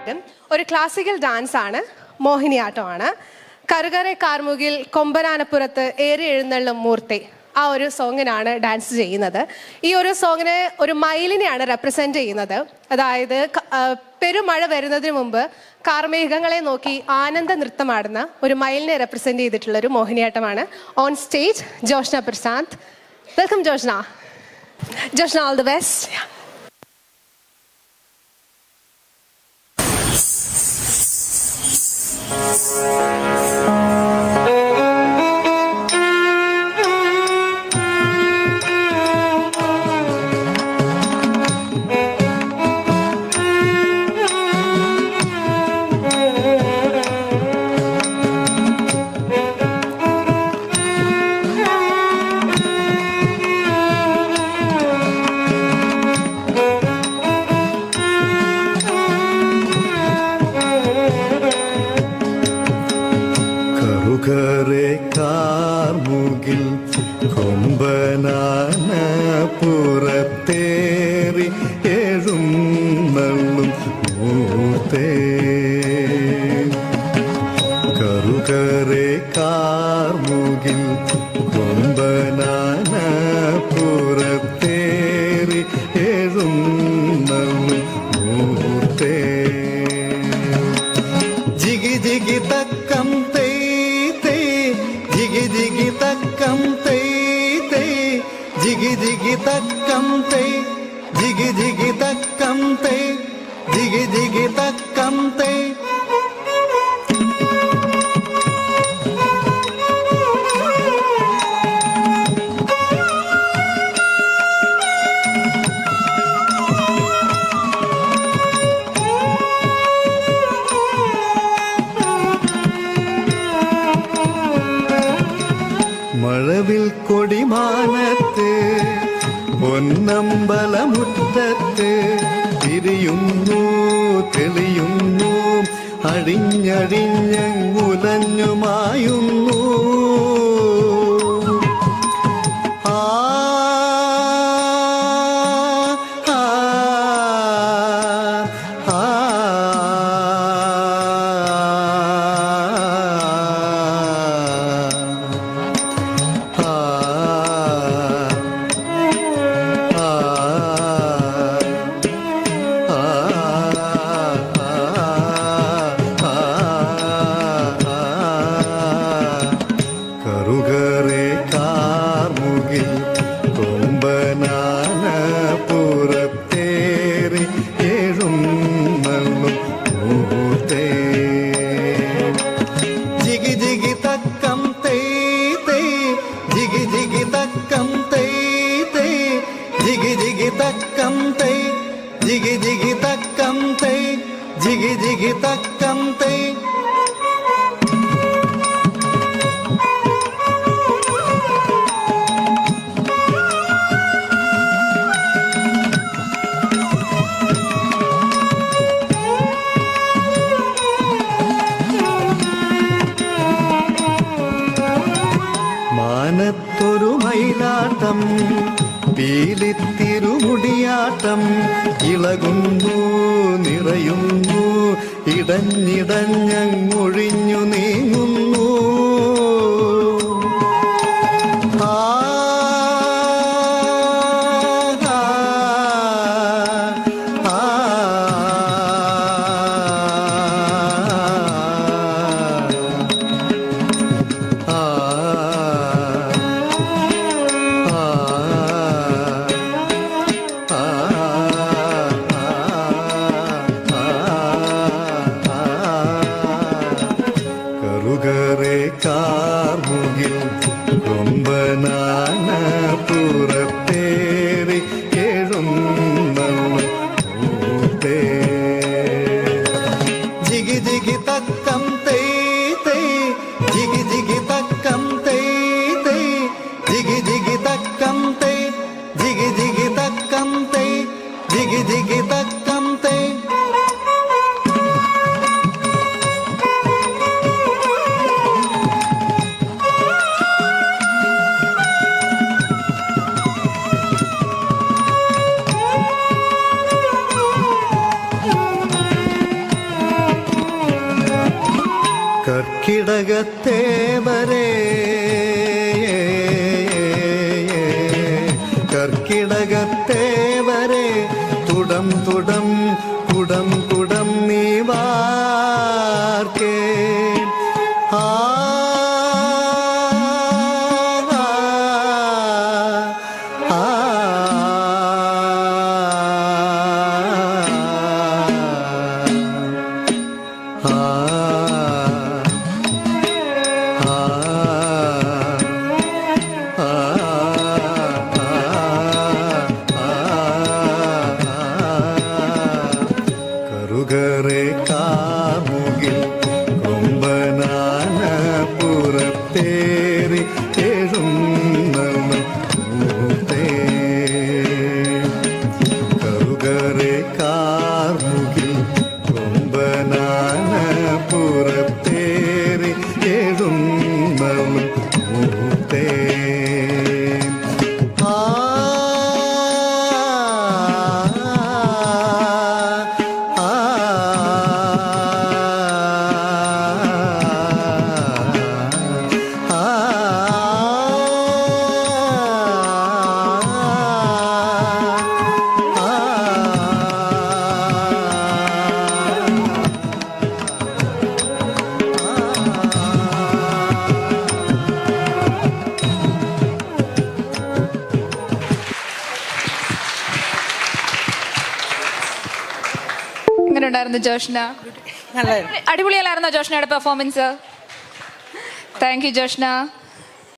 ഒരു classical dance ആണ് മോഹിനിയാട്ടമാണ് കറുകറെ കാർമുകിൽ കൊമ്പനാനപ്പുറത്ത് ഏറി എഴുന്നള്ളും മൂർത്തി ആ ഒരു സോങ്ങിനാണ് ഡാൻസ് ചെയ്യുന്നത് ഈ ഒരു സോങ്ങിനെ ഒരു മയിലിനെയാണ് റെപ്രസെന്റ് ചെയ്യുന്നത് അതായത് ക- ആ, പെരുമഴ വരുന്നതിന് മുമ്പ് കാർമേഘങ്ങളെ നോക്കി ആനന്ദ നൃത്തമാടുന്ന ഒരു മയിലിനെ റെപ്രസെന്റ് ചെയ്തിട്ടുള്ള ഒരു മോഹിനിയാട്ടമാണ് on stage Joshna Prashanth welcome Joshna Joshna all the best കറുകറെ കാർമുകിൽ കൊമ്പനാന പുറത്തേറി എഴും നള്ളും മൂത്തേ കറുകറെ കാർമുകിൽ കൊമ്പനാന പുറത്തേറി എഴും നള്ളും മൂത്തേ ജിഗി ജിഗി തക്കം തേയ് തേയ് ജിഗി ജിഗി തക്കം തേയ് തേയ് ജിഗി ജിഗി തക്കം തേയ് ജിഗി ജിഗി തക്കം തേയ് ജിഗി ജിഗി തക്കം തേയ് മഴവിൽ കൊടിമാനത്ത് പൊന്നമ്പലമുറ്റത്ത് തിരിയുന്നു തെളിയുന്നു അഴിഞ്ഞഴിഞ്ഞുലഞ്ഞുമായുന്നു ആ ആ ആ കറുകറെ കാർമുകിൽ കൊമ്പനാന പുറത്തേറി ഏഴും നല്ലും മൂത്തേ ജിഗി ജിഗി തക്കം തേയ് തേയ് ജിഗി ജിഗി തക്കം തേയ് തേയ് ജിഗി ജിഗി തക്കം തേയ് ജിഗി ജിഗി തക്കം തേയ് ജിഗി ജിഗി തക്കം തേയ് മാനത്തൊരു മയിലാട്ടം പീലിത്തിരുമുടിയാട്ടം ഇളകുന്നു നിറയുന്നു ഇടഞ്ഞിടഞ്ഞങ്ങൊഴിഞ്ഞു നീങ്ങുന്നു ആ ആ, ആ, കറുകറെ കർക്കിടകത്തേവരേ കർക്കിടകത്തേവരെ തുടം തുടം കുടം കുടം നീ വാർക്കേ ആ ആ ആ കറുകറെ കാമുകിൽ കൊമ്പനാന പുറത്തേറി എഴുന്നേ കറുകറെ കാർമുകിൽ കൊമ്പനാന പുറത്തേറി എഴുന്നള്ളും മൂത്തേ ആ ആ എങ്ങനെ ഉണ്ടായിരുന്നു ജോഷ്ന നല്ലതായിരുന്നു അടിപൊളിയല്ലായിരുന്നോ ജോഷ്നയുടെ പെർഫോമൻസ് താങ്ക് യു ജോഷ്ന